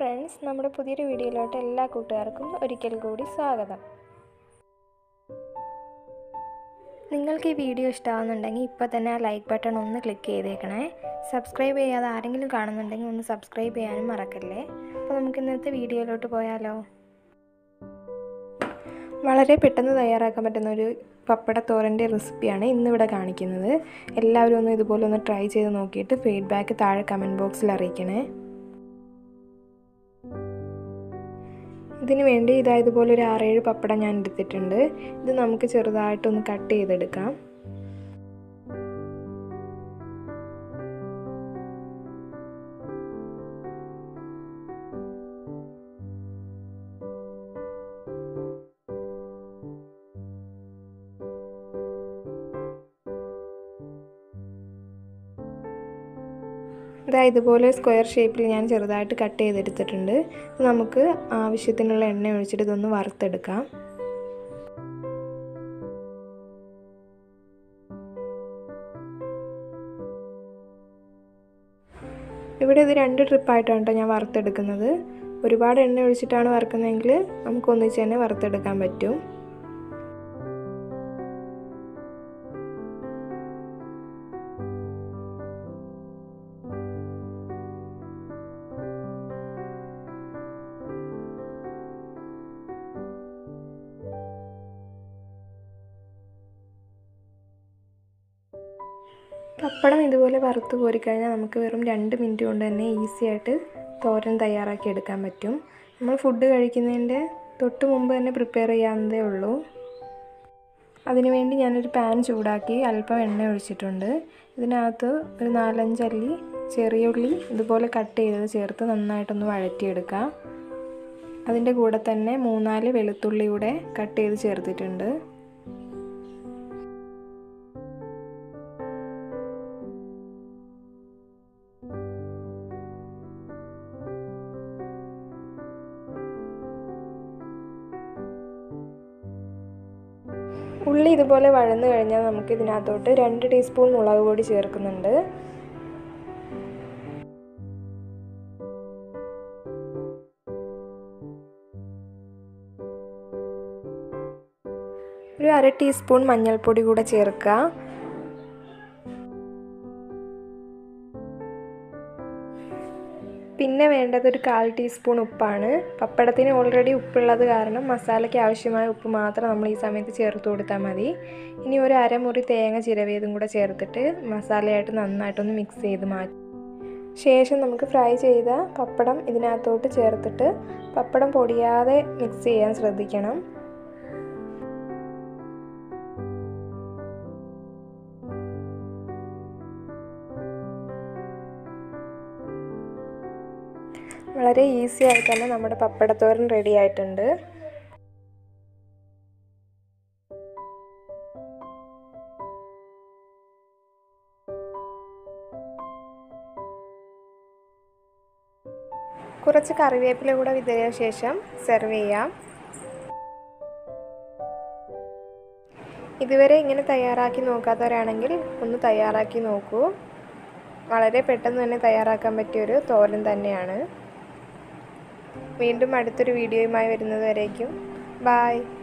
friends നമ്മുടെ പുതിയൊരു വീഡിയോയിലോട്ട് എല്ലാ കൂട്ടുകാർക്കും ഒരിക്കൽ കൂടി സ്വാഗതം നിങ്ങൾക്ക് ഈ വീഡിയോ ഇഷ്ടമാകുന്നുണ്ടെങ്കിൽ ഇപ്പോൾ തന്നെ ആ ലൈക്ക് ബട്ടൺ ഒന്ന് ക്ലിക്ക് ചെയ്തേക്കണേ സബ്സ്ക്രൈബ് ചെയ്യാതെ ആരെങ്കിലും കാണുന്നുണ്ടെങ്കിൽ ഒന്ന് സബ്സ്ക്രൈബ് ചെയ്യാനും മറക്കല്ലേ അപ്പോൾ നമുക്ക് ഇന്നത്തെ വീഡിയോയിലോട്ട് പോയാലോ വളരെ പെട്ടെന്ന് തയ്യാറാക്കാൻ പറ്റുന്ന ഒരു പപ്പടത്തോരൻ്റെ റെസിപ്പിയാണ് ഇന്നിവിടെ കാണിക്കുന്നത് എല്ലാവരും ഒന്ന് ഇതുപോലെ ഒന്ന് ട്രൈ ചെയ്ത് നോക്കിയിട്ട് ഫീഡ്ബാക്ക് താഴെ കമൻറ്റ് ബോക്സിൽ അറിയിക്കണേ ഇതിന് വേണ്ടി ഇതാ ഇതുപോലെ ഒരു ആറേഴ് പപ്പടം ഞാൻ എടുത്തിട്ടുണ്ട് ഇത് നമുക്ക് ചെറുതായിട്ടൊന്ന് കട്ട് ചെയ്തെടുക്കാം ഇതാ ഇതുപോലെ സ്ക്വയർ ഷേപ്പിൽ ഞാൻ ചെറുതായിട്ട് കട്ട് ചെയ്തെടുത്തിട്ടുണ്ട് നമുക്ക് ആവശ്യത്തിനുള്ള എണ്ണ ഒഴിച്ചിട്ട് ഇതൊന്ന് വറുത്തെടുക്കാം ഇവിടെ ഇത് രണ്ട് ട്രിപ്പായിട്ടാണ് കേട്ടോ ഞാൻ വറുത്തെടുക്കുന്നത് ഒരുപാട് എണ്ണ ഒഴിച്ചിട്ടാണ് വറുക്കുന്നതെങ്കിൽ നമുക്ക് ഒന്നിച്ച് തന്നെ വറുത്തെടുക്കാൻ പറ്റും പപ്പടം ഇതുപോലെ വറുത്ത് കോരിക്കഴിഞ്ഞാൽ നമുക്ക് വെറും രണ്ട് മിനിറ്റ് കൊണ്ട് തന്നെ ഈസി ആയിട്ട് തോരൻ തയ്യാറാക്കി എടുക്കാൻ പറ്റും നമ്മൾ ഫുഡ് കഴിക്കുന്നതിൻ്റെ തൊട്ട് മുമ്പ് തന്നെ പ്രിപ്പയർ ചെയ്യാവുന്നതേ ഉള്ളൂ അതിനുവേണ്ടി ഞാനൊരു പാൻ ചൂടാക്കി അല്പം എണ്ണ ഒഴിച്ചിട്ടുണ്ട് ഇതിനകത്ത് ഒരു നാലഞ്ചല്ലി ചെറിയ ഉള്ളി ഇതുപോലെ കട്ട് ചെയ്തത് ചേർത്ത് നന്നായിട്ടൊന്ന് വഴറ്റിയെടുക്കാം അതിൻ്റെ കൂടെ തന്നെ മൂന്നാല് വെളുത്തുള്ളി കൂടെ കട്ട് ചെയ്ത് ചേർത്തിട്ടുണ്ട് ഉള്ളി ഇതുപോലെ വഴന്നു കഴിഞ്ഞാൽ നമുക്ക് ഇതിനകത്തോട്ട് രണ്ട് ടീസ്പൂൺ മുളക് പൊടി ചേർക്കുന്നുണ്ട് ഒരു അര ടീസ്പൂൺ മഞ്ഞൾപ്പൊടി കൂടെ ചേർക്കുക പിന്നെ വേണ്ടത് ഒരു കാൽ ടീസ്പൂൺ ഉപ്പാണ് പപ്പടത്തിന് ഓൾറെഡി ഉപ്പുള്ളത് കാരണം മസാലയ്ക്ക് ആവശ്യമായ ഉപ്പ് മാത്രം നമ്മൾ ഈ സമയത്ത് ചേർത്ത് കൊടുത്താൽ മതി ഇനി ഒരു അരമുറി തേങ്ങ ചിരവിയതും കൂടെ ചേർത്തിട്ട് മസാലയായിട്ട് നന്നായിട്ടൊന്ന് മിക്സ് ചെയ്ത് മാറ്റും ശേഷം നമുക്ക് ഫ്രൈ ചെയ്ത പപ്പടം ഇതിനകത്തോട്ട് ചേർത്തിട്ട് പപ്പടം പൊടിയാതെ മിക്സ് ചെയ്യാൻ ശ്രദ്ധിക്കണം വളരെ ഈസി ആയിട്ട് തന്നെ നമ്മുടെ പപ്പടത്തോരൻ റെഡി ആയിട്ടുണ്ട് കുറച്ച് കറിവേപ്പില കൂടെ വിതറിയ ശേഷം സെർവ് ചെയ്യാം ഇതുവരെ ഇങ്ങനെ തയ്യാറാക്കി നോക്കാത്തവരാണെങ്കിൽ ഒന്ന് തയ്യാറാക്കി നോക്കൂ വളരെ പെട്ടെന്ന് തന്നെ തയ്യാറാക്കാൻ പറ്റിയൊരു തോരൻ തന്നെയാണ് വീണ്ടും അടുത്തൊരു വീഡിയോയുമായി വരുന്നത് വരേക്കും ബായ്